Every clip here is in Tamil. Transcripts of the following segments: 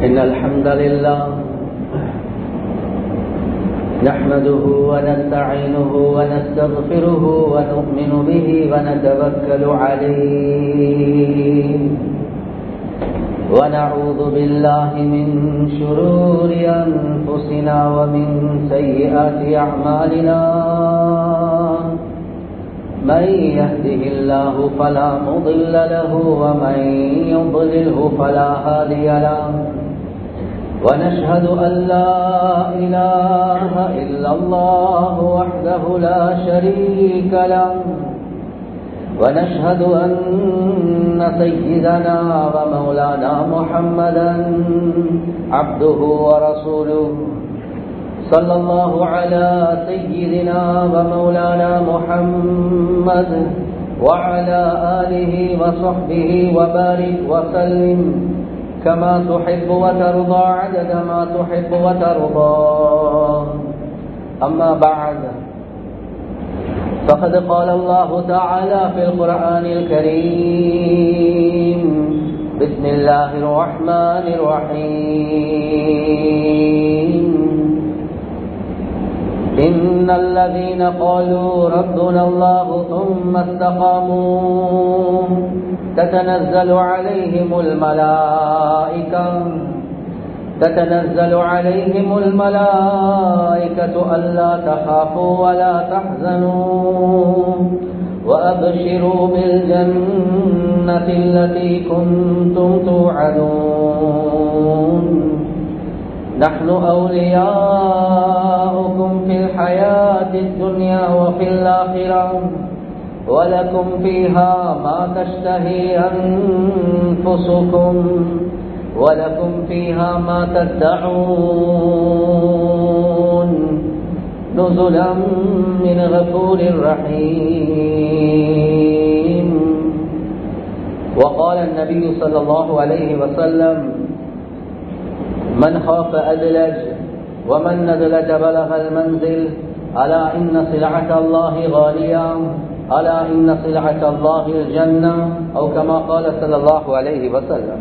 إن الحمد لله نحمده ونستعينه ونستغفره ونؤمن به ونتوكل عليه ونعوذ بالله من شرور أنفسنا ومن سيئات أعمالنا من يهده الله فلا مضل له ومن يضلله فلا هادي له ونشهد أن لا إله إلا الله وحده لا شريك له ونشهد أن سيدنا ومولانا محمدا عبده ورسوله صلى الله على سيدنا ومولانا محمد وعلى آله وصحبه وبارك وسلم كما تحب وترضى عدد ما تحب وترضى أما بعد فقد قال الله تعالى في القرآن الكريم بسم الله الرحمن الرحيم إن الذين قالوا ربنا الله ثم استقاموا تتنزل عليهم الملائكة تتنزل عليهم الملائكة ألا تخافوا ولا تحزنوا وأبشروا بالجنة التي كنتم توعدون نحن أولياؤكم في الحياة الدنيا وفي الآخرة ولكم فيها ما تشتهي أنفسكم ولكم فيها ما تدعون نزلا من غفور رحيم وقال النبي صلى الله عليه وسلم من خاف أدلج ومن ندلج بلغ المنزل ألا إن سلعة الله غالية ألا إن سلعة الله الجنة أو كما قال صلى الله عليه وسلم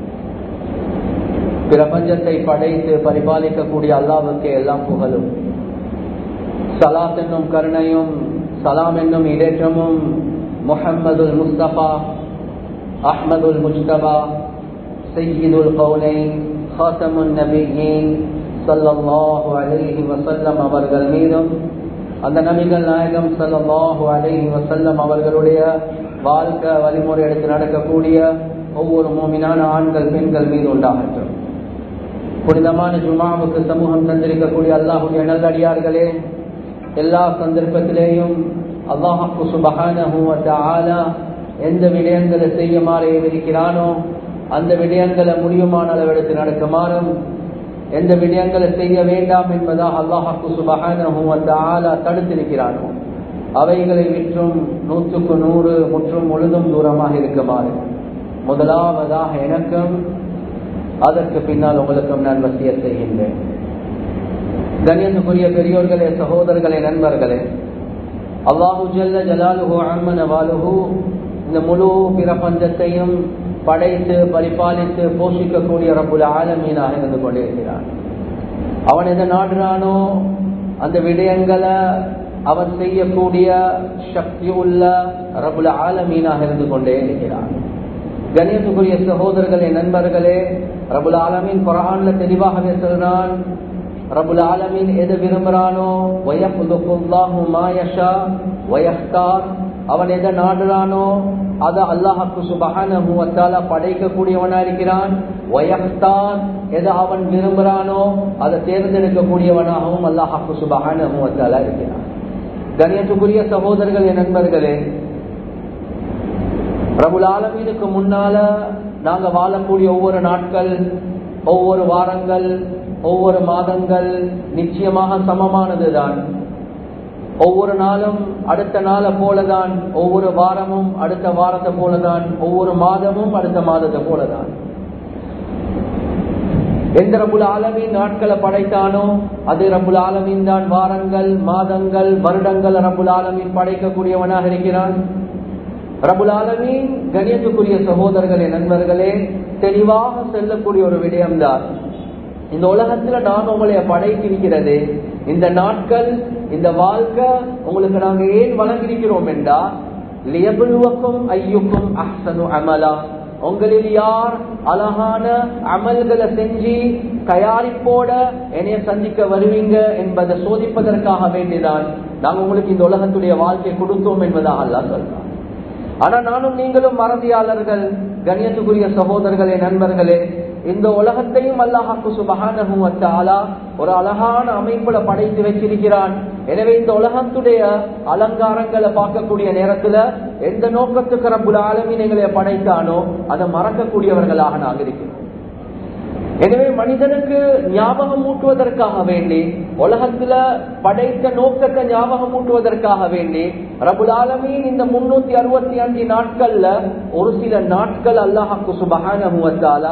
பிரபஞ்சத்தை படைத்து பரிபாலிக்கக்கூடிய அல்லாவுக்கு எல்லாம் புகழும் சலாத் என்னும் கருணையும் சலாம் என்னும் இடேற்றமும் முஹம்மதுல் முஸ்தபா அஹ்மதுல் முஸ்தபா சையீதுல் கவுனை ஹாசமுன் நபியின் சல்லாஹு அலைஹி வசல்லம் அவர்கள் மீதும் அந்த நபிகள் நாயகம் சல்லாஹு அலைஹி வசல்லம் அவர்களுடைய வாழ்க்கை வழிமுறை எடுத்து நடக்கக்கூடிய ஒவ்வொரு மூமினான ஆண்கள் பெண்கள் மீது உண்டாகட்டும் புனிதமான ஜுமாவுக்கு சமூகம் தந்திருக்கக்கூடிய அல்லாஹுடைய நல்லடியார்களே எல்லா சந்தர்ப்பத்திலேயும் அல்லாஹு சுபகான எந்த விடயங்களை செய்யுமாறு இருக்கிறானோ அந்த விடயங்களை முடியுமான அளவெடுத்து நடக்குமாறும் எந்த விடயங்களை செய்ய வேண்டாம் என்பதாக அல்லாஹாக்கு சுபகான தடுத்திருக்கிறானோ அவைகளை விற்றும் நூற்றுக்கு நூறு முற்றும் முழுதும் தூரமாக இருக்குமாறு முதலாவதாக எனக்கும் அதற்கு பின்னால் உங்களுக்கும் நான் வசிய செய்கின்றேன் கண்ணியத்துக்குரிய பெரியோர்களே சகோதரர்களே நண்பர்களே அல்லாஹு ஜல்ல ஜலாலுஹு அம்மன வாலுஹு இந்த முழு பிரபஞ்சத்தையும் படைத்து பரிபாலித்து போஷிக்கக்கூடிய ரப்புல ஆலமீனாக இருந்து கொண்டிருக்கிறான் அவன் எதை நாடுறானோ அந்த விடயங்களை அவன் செய்யக்கூடிய சக்தி உள்ள ரபுல ஆலமீனாக இருந்து கொண்டே இருக்கிறான் கணேசுக்குரிய சகோதரர்களே நண்பர்களே ரபுல் ஆலமீன் குரான்ல தெளிவாகவே சொல்றான் ரபுல் ஆலமீன் எது விரும்புறானோ வயஹ்தார் அவன் எதை நாடுறானோ அதை அல்லாஹாக்கு சுபகான படைக்கக்கூடியவனா இருக்கிறான் வயஹ்தான் எதை அவன் விரும்புறானோ அதை தேர்ந்தெடுக்கக்கூடியவனாகவும் அல்லாஹாக்கு சுபகான இருக்கிறான் கணியத்துக்குரிய சகோதரர்களே நண்பர்களே பிரபுல் ஆலமீனுக்கு முன்னால நாங்க வாழக்கூடிய ஒவ்வொரு நாட்கள் ஒவ்வொரு வாரங்கள் ஒவ்வொரு மாதங்கள் நிச்சயமாக சமமானதுதான் ஒவ்வொரு நாளும் அடுத்த நாளை போலதான் ஒவ்வொரு வாரமும் அடுத்த வாரத்தை போலதான் ஒவ்வொரு மாதமும் அடுத்த மாதத்தை போலதான் எந்த ரபுல் ஆலமீன் நாட்களை படைத்தானோ அது ரபுல் ஆலமீன் தான் வாரங்கள் மாதங்கள் வருடங்கள் ரபுல் ஆலமீன் படைக்கக்கூடியவனாக இருக்கிறான் ரபுல் ஆலமீன் கணியத்துக்குரிய சகோதரர்களே நண்பர்களே தெளிவாக செல்லக்கூடிய ஒரு விடயம்தான் இந்த உலகத்துல நான் உங்களைய படைத்திருக்கிறது இந்த நாட்கள் இந்த வாழ்க்கை உங்களுக்கு நாங்க ஏன் வழங்கியிருக்கிறோம் என்றா லியபுலுவக்கும் ஐயுக்கும் அஹ்சனு அமலா உங்களில் யார் அழகான அமல்களை செஞ்சு தயாரிப்போட என்னைய சந்திக்க வருவீங்க என்பதை சோதிப்பதற்காக வேண்டிதான் நாங்க உங்களுக்கு இந்த உலகத்துடைய வாழ்க்கையை கொடுத்தோம் என்பதாக அல்லா சொல்றான் ஆனா நானும் நீங்களும் மறதியாளர்கள் கணியத்துக்குரிய சகோதரர்களே நண்பர்களே இந்த உலகத்தையும் அல்லாஹாக்கு சுபகான ஒரு அழகான அமைப்புல படைத்து வச்சிருக்கிறான் எனவே இந்த உலகத்துடைய அலங்காரங்களை பார்க்கக்கூடிய நேரத்துல எந்த நோக்கத்துக்கு ரப்புல ஆலமின் எங்களை படைத்தானோ அதை மறக்கக்கூடியவர்களாக நாங்கள் இருக்கிறோம் எனவே மனிதனுக்கு ஞாபகம் ஊட்டுவதற்காக வேண்டி உலகத்துல படைத்த நோக்கத்தை ஞாபகம் ஊட்டுவதற்காக வேண்டி ரபுல் ஆலமீன் இந்த முன்னூத்தி அறுபத்தி அஞ்சு நாட்கள்ல ஒரு சில நாட்கள் அல்லாஹாக்கு சுபகான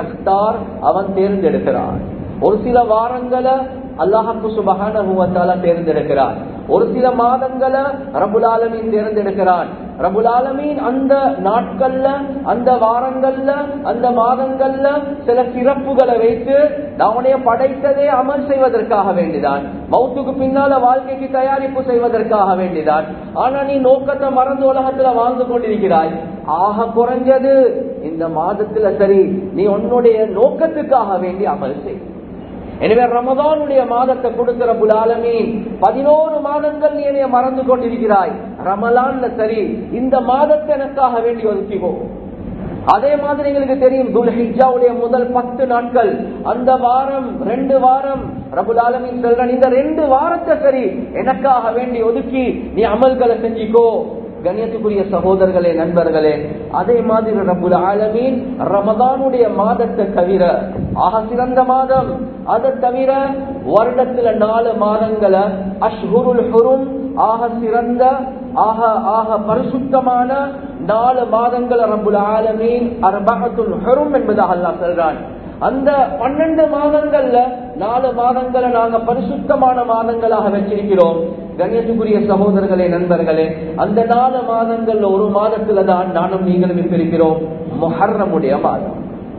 அவன் தேர்ந்தெடுக்கிறான் ஒரு சில வாரங்களை அல்லாஹாக்கு சுபகான தேர்ந்தெடுக்கிறான் ஒரு சில மாதங்களை ரபுல் ஆலமீன் தேர்ந்தெடுக்கிறான் ரபுல் ஆலமீன் அந்த நாட்கள்ல அந்த வாரங்கள்ல அந்த மாதங்கள்ல சில சிறப்புகளை வைத்து அவனைய படைத்ததே அமல் செய்வதற்காக வேண்டிதான் மௌத்துக்கு பின்னால வாழ்க்கைக்கு தயாரிப்பு செய்வதற்காக வேண்டிதான் ஆனா நீ நோக்கத்தை மறந்து உலகத்துல வாழ்ந்து கொண்டிருக்கிறாய் ஆக குறைஞ்சது இந்த மாதத்துல சரி நீ உன்னுடைய நோக்கத்துக்காக வேண்டி அமல் செய் எனவே ரமதானுடைய மாதத்தை கொடுக்கிற புலாலமீன் பதினோரு மாதங்கள் நீ என்னைய மறந்து கொண்டிருக்கிறாய் ரமலான்ல சரி இந்த மாதத்தை எனக்காக வேண்டி ஒதுக்கிவோ அதே மாதிரி எங்களுக்கு தெரியும் துல்ஹிஜாவுடைய முதல் பத்து நாட்கள் அந்த வாரம் ரெண்டு வாரம் ரபுல் ஆலமின் சொல்றான் இந்த ரெண்டு வாரத்தை சரி எனக்காக வேண்டி ஒதுக்கி நீ அமல்களை செஞ்சிக்கோ கண்ணியத்துக்குரிய சகோதரர்களே நண்பர்களே அதே மாதிரி ரபுல் ஆலமீன் ரமதானுடைய மாதத்தை தவிர ஆக சிறந்த மாதம் அதை தவிர வருடத்துல நாலு மாதங்களை அஷ்ஹுருல் ஹுரும் ஆக சிறந்த ஆக ஆக பரிசுத்தமான நாலு மாதங்களை ரபுல் ஆலமீன் அர்பகத்துல் ஹுரும் என்பதாக அல்லாஹ் சொல்றான் அந்த பன்னெண்டு மாதங்கள்ல நாலு மாதங்களை நாங்க பரிசுத்தமான மாதங்களாக வச்சிருக்கிறோம் கண்ணியத்துக்குரிய சகோதரர்களே நண்பர்களே அந்த நாலு மாதங்கள்ல ஒரு மாதத்துல தான் நானும் நீங்களும் இப்ப இருக்கிறோம் மொஹர்ரமுடைய மாதம்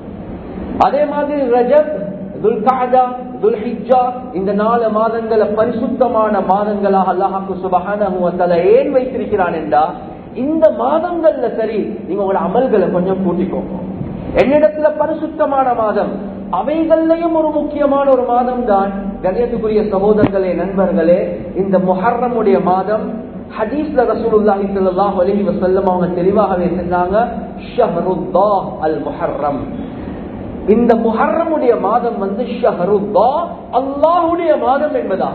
அதே மாதிரி ரஜப் துல்காதா துல்ஹிஜா இந்த நாலு மாதங்களை பரிசுத்தமான மாதங்களாக அல்லாஹாக்கு சுபகான ஏன் வைத்திருக்கிறான் என்றா இந்த மாதங்கள்ல சரி நீங்க உங்களோட அமல்களை கொஞ்சம் கூட்டிக்கோங்க என்னிடத்துல பரிசுத்தமான மாதம் அவைகள்லையும் ஒரு முக்கியமான ஒரு மாதம் தான் கணியத்துக்குரிய சகோதரர்களே நண்பர்களே இந்த முஹர்ரமுடைய மாதம் ஹதீஸ்ல ரசூலுல்லாஹி ஸல்லல்லாஹு அலைஹி வஸல்லம் அவங்க தெளிவாகவே சொன்னாங்க ஷஹருல்லாஹ் அல் முஹர்ரம் இந்த முஹர்ரமுடைய மாதம் வந்து ஷஹருல்லா அல்லாஹுடைய மாதம் என்பதாக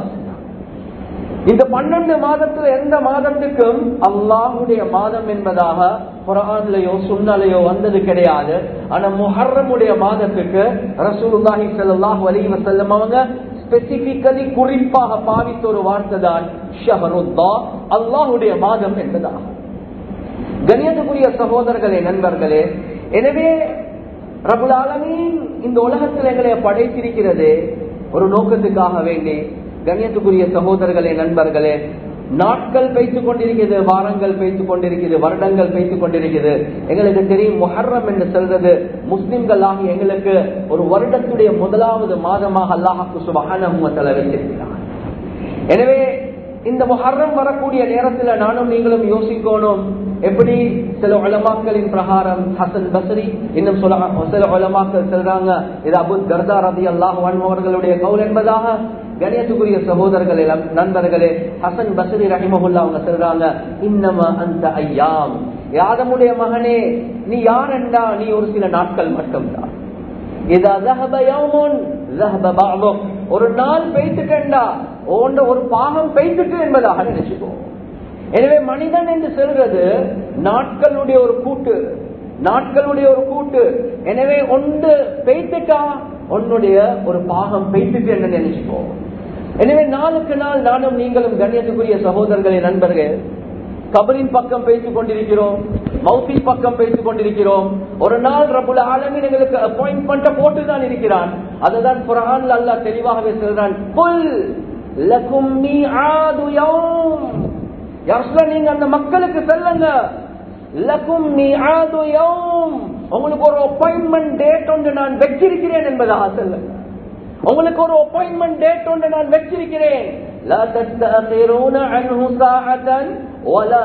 இந்த பன்னெண்டு மாதத்துல எந்த மாதத்துக்கும் அல்லாஹுடைய மாதம் என்பதாக குரான்லயோ சுண்ணலையோ வந்தது கிடையாது ஆனா முஹர்ரமுடைய மாதத்துக்கு ரசூலுல்லாஹி ஸல்லல்லாஹு அலைஹி வஸல்லம் அவங்க ஸ்பெசிபிக்கலி குறிப்பாக பாவித்த ஒரு வார்த்தை தான் ஷஹருல்லா அல்லாஹுடைய மாதம் என்பதாக கண்ணியத்துக்குரிய சகோதரர்களே நண்பர்களே எனவே ரபுல் ஆலமீன் இந்த உலகத்தில் எங்களை படைத்திருக்கிறது ஒரு நோக்கத்துக்காக வேண்டி கண்ணியத்துக்குரிய சகோதரர்களே நண்பர்களே நாட்கள் பெய்த்துக் கொண்டிருக்கிறது வாரங்கள் பெய்த்துக் கொண்டிருக்கிறது வருடங்கள் பெய்த்துக் கொண்டிருக்கிறது எங்களுக்கு தெரியும் முஹர்ரம் என்று சொல்றது முஸ்லிம்கள் ஆகிய எங்களுக்கு ஒரு வருடத்துடைய முதலாவது மாதமாக அல்லாஹாக்கு சுபகான வச்சிருக்கிறார் எனவே இந்த முஹர்ரம் வரக்கூடிய நேரத்துல நானும் நீங்களும் யோசிக்கணும் எப்படி சில உலமாக்களின் பிரகாரம் ஹசன் பஸ்ரி இன்னும் சில உலமாக்கள் சொல்றாங்க இது அபு கர்தா ரதி அல்லாஹ் அவர்களுடைய கவுல் என்பதாக கணியத்துக்குரிய சகோதரர்களே நண்பர்களே ஹசன் பஸ்ரி ரஹிமகுல்லா அவங்க சொல்றாங்க இன்னம அந்த ஐயாம் யாதமுடைய மகனே நீ யார் என்றா நீ ஒரு சில நாட்கள் மட்டும்தான் ஒரு நாள் பெய்த்துட்டா ஓண்ட ஒரு பாகம் பெய்த்துட்டு என்பதாக நினைச்சுக்கோ எனவே மனிதன் என்று சொல்றது நாட்களுடைய ஒரு கூட்டு நாட்களுடைய ஒரு கூட்டு எனவே ஒன்று பெய்த்துட்டா உன்னுடைய ஒரு பாகம் பெய்த்துட்டு என்று நினைச்சுக்கோ எனவே நாளுக்கு நாள் நானும் நீங்களும் கண்ணியத்துக்குரிய சகோதரர்களே நண்பர்கள் கபரின் பக்கம் பேசிக் கொண்டிருக்கிறோம் மவுத்தின் பக்கம் பேசிக் கொண்டிருக்கிறோம் ஒரு நாள் ரபுல் ஆலமின் எங்களுக்கு அப்பாயின்மெண்ட் போட்டு தான் இருக்கிறான் அதுதான் குரான்ல அல்லாஹ் தெளிவாகவே சொல்றான் புல் லகும் மீஆது யௌம் யார் நீங்க அந்த மக்களுக்கு சொல்லுங்க லக்கும் மிஆது யௌம் உங்களுக்கு ஒரு அப்பாயின்மெண்ட் டேட் ஒன்று நான் வச்சிருக்கிறேன் என்பதாக சொல்லுங்க உங்களுக்கு ஒரு அப்பாயின்மெண்ட் டேட் ஒன்று நான் வச்சிருக்கிறேன் لا تستأخرون عنه ساعة ولا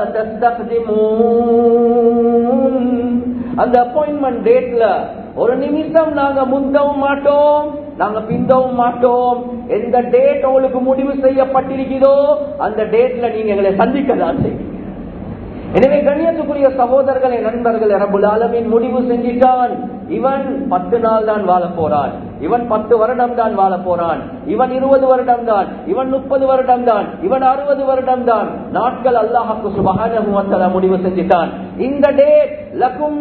تستقدمون அந்த அப்பாயின்மெண்ட் டேட்ல ஒரு நிமிஷம் நாங்க முந்தவும் மாட்டோம் நாங்க பிந்தவும் மாட்டோம் எந்த டேட் உங்களுக்கு முடிவு செய்யப்பட்டிருக்கிறதோ அந்த டேட்ல நீங்க எங்களை சந்திக்க தான் செய்வீங்க எனவே கண்ணியத்துக்குரிய சகோதரர்களை நண்பர்கள் ரபுல் ஆலமின் முடிவு செஞ்சிட்டான் இவன் பத்து நாள் தான் வாழ போறான் இவன் பத்து வருடம் தான் வாழ போறான் இவன் இருபது வருடம் தான் இவன் முப்பது வருடம் தான் இவன் அறுபது வருடம் தான் நாட்கள் அல்லாஹாக்கு சுபகான முடிவு செஞ்சிட்டான் இந்த டேட் லக்கும்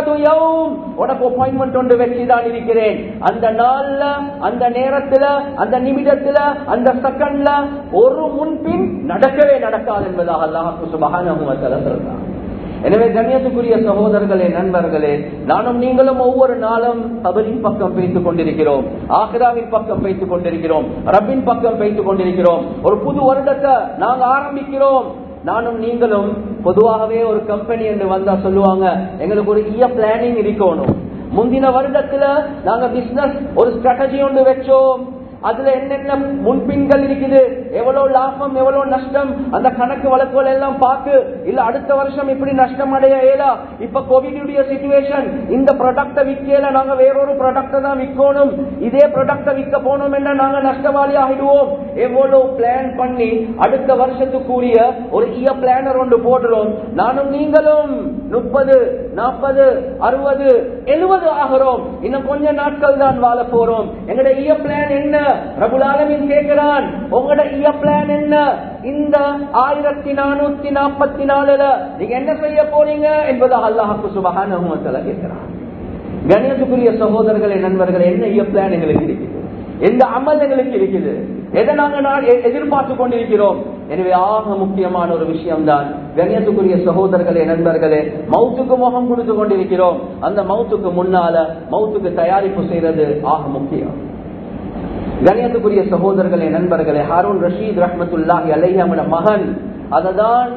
உனக்கு அப்பாயின்மெண்ட் ஒன்று வச்சுதான் இருக்கிறேன் அந்த நாள்ல அந்த நேரத்துல அந்த நிமிடத்துல அந்த செகண்ட்ல ஒரு முன்பின் நடக்கவே நடக்காது என்பதாக அல்லாஹாக்கு சுபகான சொல்றான் எனவே கண்ணியத்துக்குரிய சகோதரர்களே நண்பர்களே நானும் நீங்களும் ஒவ்வொரு நாளும் கபரின் பக்கம் பேசிக் கொண்டிருக்கிறோம் ஆக்ராவின் பக்கம் பேசிக் கொண்டிருக்கிறோம் ரப்பின் பக்கம் பேசிக் கொண்டிருக்கிறோம் ஒரு புது வருடத்தை நாங்க ஆரம்பிக்கிறோம் நானும் நீங்களும் பொதுவாகவே ஒரு கம்பெனி என்று வந்தா சொல்லுவாங்க எங்களுக்கு ஒரு இய பிளானிங் இருக்கணும் முந்தின வருடத்துல நாங்க பிசினஸ் ஒரு ஸ்ட்ராட்டஜி ஒன்று வச்சோம் அதுல என்னென்ன முன்பின்கள் இருக்குது எவ்வளவு லாபம் எவ்வளவு நஷ்டம் அந்த கணக்கு வழக்குகள் எல்லாம் பார்த்து இல்ல அடுத்த வருஷம் இப்படி நஷ்டம் அடைய இயலா இப்ப கோவிட் சிச்சுவேஷன் இந்த ப்ராடக்ட விற்கல நாங்க வேறொரு ப்ராடக்ட தான் விற்கணும் இதே ப்ராடக்ட விற்க போனோம் என்ன நாங்க நஷ்டவாளி ஆகிடுவோம் எவ்வளவு பிளான் பண்ணி அடுத்த வருஷத்துக்குரிய ஒரு இய பிளானர் ஒன்று போடுறோம் நானும் நீங்களும் முப்பது நாற்பது அறுபது எழுபது ஆகிறோம் இன்னும் கொஞ்ச நாட்கள் தான் வாழ போறோம் எங்களுடைய இய பிளான் என்ன ரபுலாலமின் கேட்கிறான் உங்களோட இய பிளான் என்ன இந்த ஆயிரத்தி நானூத்தி நாற்பத்தி நாலுல நீங்க என்ன செய்ய போறீங்க என்பதாக அல்லாஹாக்கு சுபகான கேட்கிறான் கணேசுக்குரிய சகோதரர்களே நண்பர்கள் என்ன இய பிளான் எங்களுக்கு இருக்குது எந்த அமல் எங்களுக்கு இருக்குது எதை நாங்க எதிர்பார்த்து கொண்டிருக்கிறோம் எனவே ஆக முக்கியமான ஒரு விஷயம் தான் கண்ணியத்துக்குரிய சகோதரர்களே நண்பர்களே மவுத்துக்கு முகம் கொடுத்து கொண்டிருக்கிறோம் அந்த மவுத்துக்கு முன்னால மவுத்துக்கு தயாரிப்பு செய்யறது ஆக முக்கியம் கணியத்துக்குரிய சகோதரர்களே நண்பர்களே ஹாரூன் ரஷீத் ரஹமத்துல்லாஹி அலைஹமன மகன் அததான்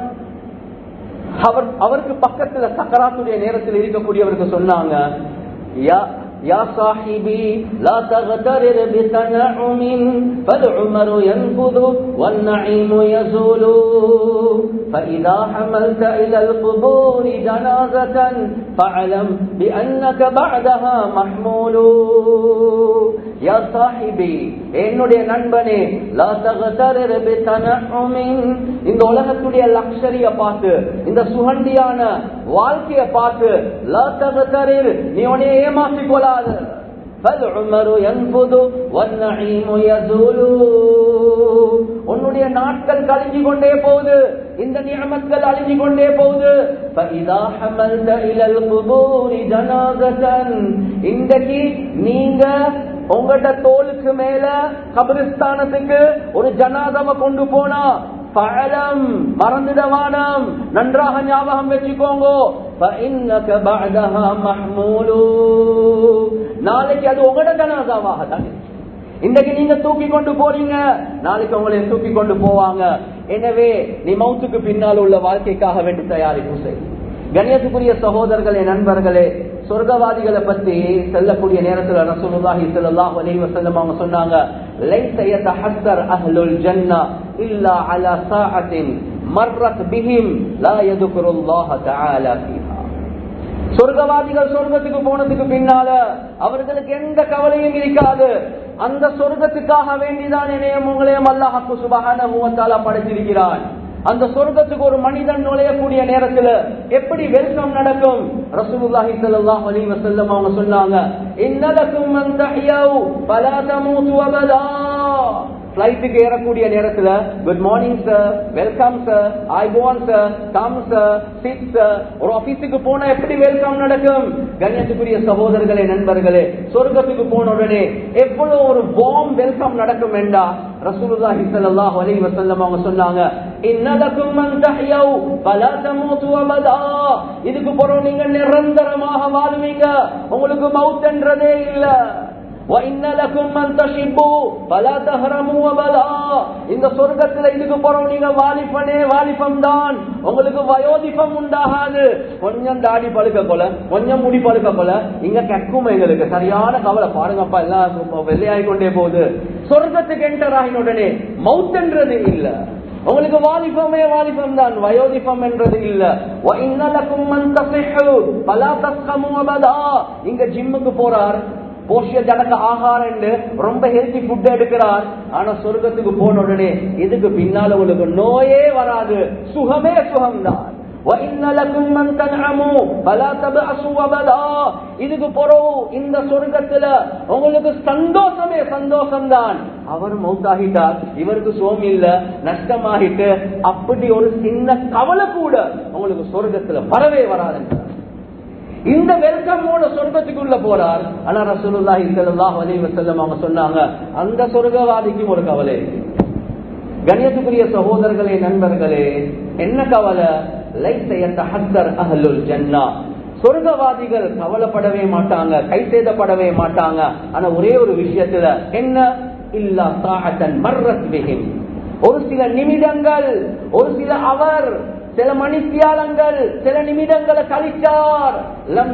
அவர் அவருக்கு பக்கத்துல சக்கராத்துடைய நேரத்தில் இருக்கக்கூடியவருக்கு சொன்னாங்க يا صاحبي لا تغترر بتنعم فالعمر ينفذ والنعيم يزول فإذا حملت إلى القبور جنازة فاعلم بأنك بعدها محمول يا صاحبي என்னுடைய நண்பனே லா தகதரிர் பிதனஉமின் இந்த உலகத்துடைய லக்ஷரிய பார்த்து இந்த சுகண்டியான வாழ்க்கைய பார்த்து லா தகதரிர் நீ உன்னை ஏமாற்றிக் கொள்ளாது فالعمر ينفذ والنعيم يزول உன்னுடைய நாட்கள் கழிஞ்சு கொண்டே போகுது இந்த நியமங்கள் அழிஞ்சு கொண்டே போகுது فإذا حملت إلى القبور جنازة இன்றைக்கு நீங்க உங்கள்ட தோலுக்கு மேல கபிரிஸ்தானத்துக்கு ஒரு ஜனாதவ கொண்டு போனா பழம் மறந்துடவானம் நன்றாக ஞாபகம் வச்சுக்கோங்க நாளைக்கு அது உங்களோட ஜனாதாவாக தான் இன்றைக்கு நீங்க தூக்கி கொண்டு போறீங்க நாளைக்கு உங்களை தூக்கி கொண்டு போவாங்க எனவே நீ மவுத்துக்கு பின்னால் உள்ள வாழ்க்கைக்காக வேண்டி தயாரிப்பு செய் கணேசுக்குரிய சகோதரர்களே நண்பர்களே சொர்க்கவாதிகளை பத்தி செல்லக்கூடிய நேரத்தில் ரசூலுல்லாஹி ஸல்லல்லாஹு அலைஹி வஸல்லம் அவங்க சொன்னாங்க லைஸ யதஹஸ்ஸர் அஹ்லுல் ஜன்னah இல்லா அலா சாஅத்தின் மர்ரத் பிஹிம் லா யذكرுல்லாஹ தஆலா ஃபீஹா சொர்க்கவாதிகள் சொர்க்கத்துக்கு போனதுக்கு பின்னால அவர்களுக்கு எந்த கவலையும் இருக்காது அந்த சொர்க்கத்துக்காக வேண்டிதான் இணையம் உங்களையும் அல்லாஹாக்கு சுபகான மூவத்தாலா படைத்திருக்கிறான் அந்த சொர்க்கத்துக்கு ஒரு மனிதன் நுழையக்கூடிய நேரத்துல எப்படி வெல்கம் நடக்கும் ரசூலுல்லாஹி ஸல்லல்லாஹு அலைஹி வஸல்லம் அவங்க சொன்னாங்க இன்னலக்கும் மன் தஹ்யவு ஃபலா தமூது அபதா பிளைட்டுக்கு ஏறக்கூடிய நேரத்துல good morning sir welcome sir I phone sir come sir sit sir ஒரு ஆபீஸுக்கு போனா எப்படி வெல்கம் நடக்கும் கண்ணியத்துக்குரிய சகோதரர்களே நண்பர்களே சொர்க்கத்துக்கு போன உடனே எவ்வளவு ஒரு வார்ம் வெல்கம் நடக்கும் என்றா ரசூலுல்லாஹி ஸல்லல்லாஹு அலைஹி வஸல்லம் அவங்க சொன்னாங்க இன்னலக்கும் மன் தஹ்யவு ஃபலா தமூது அபதா இதுக்கு பிறகு நீங்க நிரந்தரமாக வாழ்வீங்க உங்களுக்கு மவுத் என்றதே இல்ல وَإِنَّ لَكُمْ مَنْ تَشِبُّوا فَلَا تَهْرَمُوا أَبَدًا இந்த சொர்க்கத்துல இதுக்கு போறோம் நீங்க வாலிபனே வாலிபம் தான் உங்களுக்கு வயோதிபம் உண்டாகாது கொஞ்சம் தாடி பழுக்க போல கொஞ்சம் முடி பழுக்க போல இங்க கக்கும் எங்களுக்கு சரியான கவலை பாருங்கப்பா எல்லாம் வெள்ளையாகி கொண்டே போகுது சொர்க்கத்துக்கு என்டர் ஆகின உடனே மவுத்ன்றது இல்ல உங்களுக்கு வாலிபமே வாலிபம் தான் வயோதிபம் என்றது இல்ல இங்க ஜிம்முக்கு போறார் போஷிய ஜடக்க ஆகாரம் ரொம்ப ஹெல்தி ஃபுட் எடுக்கிறார் ஆனா சொர்க்கத்துக்கு போன உடனே இதுக்கு பின்னால உங்களுக்கு நோயே வராது சுகமே சுகம்தான் இதுக்கு பிறகு இந்த சொர்க்கத்துல உங்களுக்கு சந்தோஷமே சந்தோஷம் தான் அவர் மௌத்தாகிட்டார் இவருக்கு சோம் இல்ல நஷ்டமாகிட்டு அப்படி ஒரு சின்ன கவலை கூட உங்களுக்கு சொர்க்கத்துல வரவே வராதுன்றார் இந்த வெல்கமோட சொர்க்கத்துக்குள்ள போறார் ஆனா ரசூலுல்லாஹி ஸல்லல்லாஹு அலைஹி வஸல்லம் அவங்க சொன்னாங்க அந்த சொர்க்கவாதிக்கும் ஒரு கவலை கணியத்துக்குரிய சகோதரர்களே நண்பர்களே என்ன கவலை சொர்க்கவாதிகள் கவலைப்படவே மாட்டாங்க கை சேதப்படவே மாட்டாங்க ஆனா ஒரே ஒரு விஷயத்துல என்ன இல்லா சாகத்தன் மர்ரத் ஒரு சில நிமிடங்கள் ஒரு சில அவர் சில மணித்தியாலங்கள் சில நிமிடங்களை கழிச்சார் லம்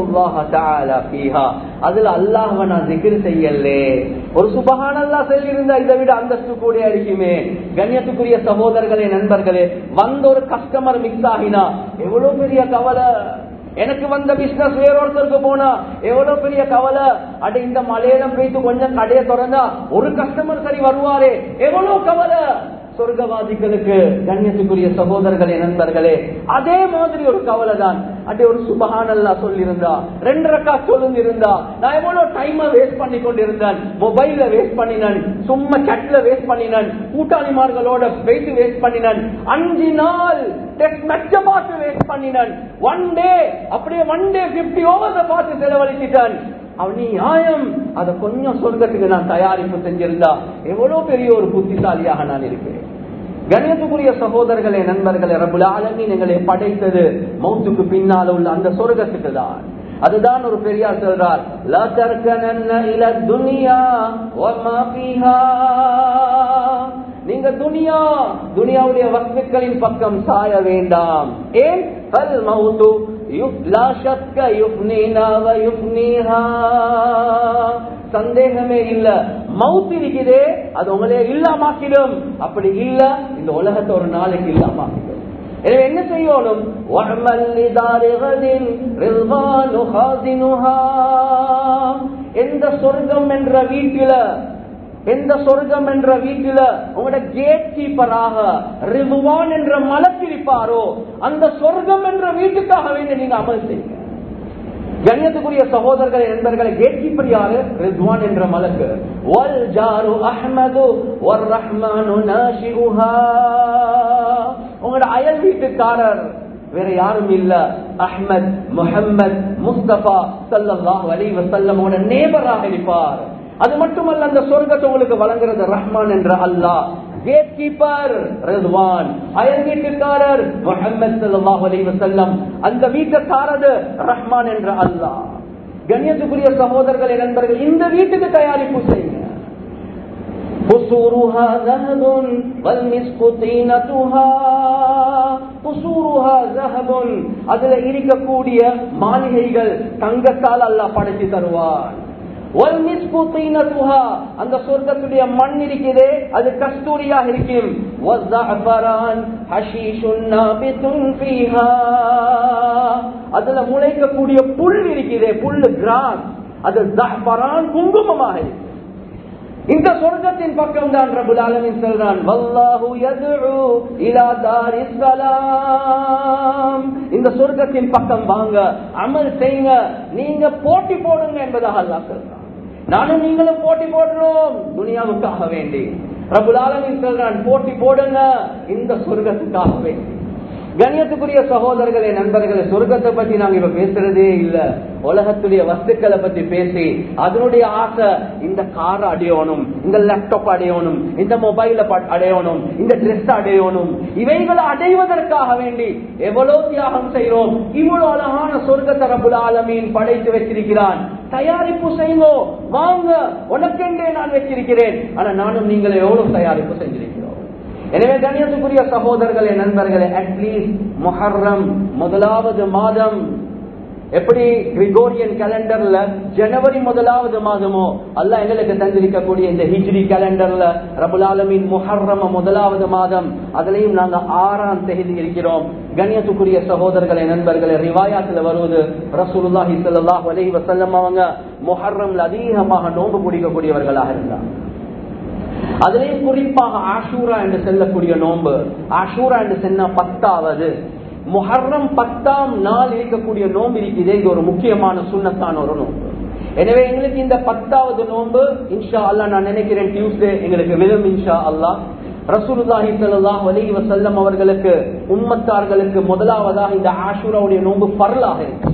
அதுல அல்லாஹ் நான் திகிர் செய்யலே ஒரு சுபகான அல்லா சொல்லியிருந்தா இதை விட அந்தஸ்து கூட இருக்குமே கண்ணியத்துக்குரிய சகோதரர்களே நண்பர்களே வந்த ஒரு கஸ்டமர் மிஸ் ஆகினா எவ்வளவு பெரிய கவலை எனக்கு வந்த பிசினஸ் வேறொருத்தருக்கு போனா எவ்வளவு பெரிய கவலை அட இந்த மலையிடம் போயிட்டு கொஞ்சம் கடையை திறந்தா ஒரு கஸ்டமர் சரி வருவாரே எவ்வளவு கவலை சொர்க்கவாதிகளுக்கு கண்ணியத்துக்குரிய சகோதரர்களே நண்பர்களே அதே மாதிரி ஒரு கவலை தான் அட்டே ஒரு சுபகானல்லா சொல்லியிருந்தா ரெண்டு ரக்கா சொல்லுங்க இருந்தா நான் எவ்வளவு டைம் வேஸ்ட் பண்ணி கொண்டிருந்தேன் மொபைல்ல வேஸ்ட் பண்ணினேன் சும்மா சட்ல வேஸ்ட் பண்ணினேன் கூட்டாளிமார்களோட போயிட்டு வேஸ்ட் பண்ணினேன் அஞ்சு நாள் டெஸ்ட் மெச்ச பார்த்து வேஸ்ட் பண்ணினேன் ஒன் டே அப்படியே ஒன் டே பிப்டி ஓவர்ஸ பார்த்து செலவழிச்சிட்டான் அவன் நியாயம் அதை கொஞ்சம் சொர்க்கத்துக்கு நான் தயாரிப்பு செஞ்சிருந்தா எவ்வளவு பெரிய ஒரு புத்திசாலியாக நான் இருக்கிறேன் கணியத்துக்குரிய சகோதரர்களே நண்பர்களே ரபுல் ஆலமீன் எங்களை படைத்தது மௌத்துக்கு பின்னால் உள்ள அந்த சொர்க்கத்துக்கு தான் அதுதான் ஒரு பெரியார் சொல்றார் லா தர்கனன்ன இல துனியா வமா ஃபீஹா நீங்க துனியா துனியாவுடைய வஸ்துக்களின் பக்கம் சாய வேண்டாம் ஏன் பல் மௌத்து லா ஷக்க யுஃப்னீனா வ யுஃப்னீஹா சந்தேகமே இல்ல மவுத் இருக்குதே அது உங்களே இல்லாமாக்கிடும் அப்படி இல்ல இந்த உலகத்தை ஒரு நாளைக்கு இல்லாமாக்கிடும் எனவே என்ன செய்யணும் எந்த சொர்க்கம் என்ற வீட்டில எந்த சொர்க்கம் என்ற வீட்டில உங்களோட கேட் கீப்பராக ரிதுவான் என்ற மலக்கிருப்பாரோ அந்த சொர்க்கம் என்ற வீட்டுக்காக வேண்டி நீங்க அமல் செய்யுங்க கண்ணியத்துக்குரிய சகோதரர்களை நண்பர்களை கேட் கீப்பர் யாரு ரித்வான் என்ற மலக்கு வல் ஜாரு அஹ்மது வர் ரஹ்மானு நாஷிஹா உங்களோட அயல் வீட்டுக்காரர் வேற யாரும் இல்ல அஹ்மத் முஹம்மத் முஸ்தபா சல்லல்லாஹு அலைஹி வஸல்லம் உங்களோட நேபராக இருப்பார் அது மட்டுமல்ல அந்த சொர்க்கத்தை உங்களுக்கு வழங்குறது ரஹ்மான் என்ற அல்லாஹ் கேட் கீப்பர் ரிதுவான் அயல் வீட்டுக்காரர் முகமது சல்லாஹ் அலி வசல்லம் அந்த வீட்டை சாரது ரஹ்மான் என்ற அல்லாஹ் கண்ணியத்துக்குரிய சகோதரர்களே நண்பர்கள் இந்த வீட்டுக்கு தயாரிப்பு செய்யுங்க قصورها ذهب والمسك طينتها قصورها ذهب அதுல இருக்கக்கூடிய மாளிகைகள் தங்கத்தால் அல்லாஹ் படைத்து தருவான் அந்த சொர்க்கத்துடைய மண் இருக்குதே அது கஸ்தூரியாக இருக்கும் அதுல முளைக்கக்கூடிய புல் இருக்குதே புல்லு கிராஸ் அது குங்குமமாக இருக்கு இந்த சொர்க்கத்தின் பக்கம் தான் ரபுல் ஆலமின் சொல்றான் வல்லாஹு யதுஉ இலா தாரிஸ் ஸலாம் இந்த சொர்க்கத்தின் பக்கம் வாங்க அமல் செய்யுங்க நீங்க போட்டி போடுங்க என்பதாக அல்லாஹ் சொல்றான் நானும் நீங்களும் போட்டி போடுறோம் துனியாவுக்காக வேண்டி ரபுல் ஆலமின் சொல்றான் போட்டி போடுங்க இந்த சொர்க்கத்துக்காக வேண்டி கண்ணியத்துக்குரிய சகோதரர்களே நண்பர்களே சொர்க்கத்தை பத்தி நாங்க இப்ப பேசுறதே இல்ல உலகத்துடைய வஸ்துக்களை பத்தி பேசி அதனுடைய ஆசை இந்த கார் அடையணும் இந்த லேப்டாப் அடையணும் இந்த மொபைல அடையணும் இந்த ட்ரெஸ் அடையணும் இவைகளை அடைவதற்காக வேண்டி எவ்வளவு தியாகம் செய்யறோம் இவ்வளவு அழகான சொர்க்க தரப்புல ஆலமீன் படைத்து வச்சிருக்கிறான் தயாரிப்பு செய்யுங்கோ வாங்க உனக்கென்றே நான் வச்சிருக்கிறேன் ஆனா நானும் நீங்கள் எவ்வளவு தயாரிப்பு செஞ்சிருக்கிறோம் எனவே கண்ணியத்துக்குரிய சகோதரர்களே நண்பர்களே அட்லீஸ்ட் முஹர்ரம் முதலாவது மாதம் எப்படி கிரிகோரியன் கேலண்டர்ல ஜனவரி முதலாவது மாதமோ அல்ல எங்களுக்கு தந்திருக்கக்கூடிய இந்த ஹிஜ்ரி கேலண்டர்ல ரபுல் ஆலமின் முஹர்ரம முதலாவது மாதம் அதுலயும் நாங்க ஆறாம் தேதி இருக்கிறோம் கண்ணியத்துக்குரிய சகோதரர்களே நண்பர்களே ரிவாயாத்துல வருவது ரசூலுல்லாஹி ஸல்லல்லாஹு அலைஹி வஸல்லம் அவங்க முஹர்ரம்ல அதிகமாக நோன்பு பிடிக்கக்கூடியவர்களாக இருந்தாங்க அதுலயும் குறிப்பாக ஆஷூரா என்று செல்லக்கூடிய நோன்பு ஆஷூரா என்று சொன்ன பத்தாவது முஹர்ரம் பத்தாம் நாள் இருக்கக்கூடிய நோன்பு இருக்குது இது ஒரு முக்கியமான சுண்ணத்தான ஒரு நோன்பு எனவே எங்களுக்கு இந்த பத்தாவது நோன்பு இன்ஷா அல்லா நான் நினைக்கிறேன் டியூஸ்டே எங்களுக்கு விதம் இன்ஷா அல்லா ரசூலுல்லாஹி ஸல்லல்லாஹு அலைஹி வஸல்லம் அவர்களுக்கு உம்மத்தார்களுக்கு முதலாவதாக இந்த ஆஷூராவுடைய நோன்பு பரலாக இருக்கு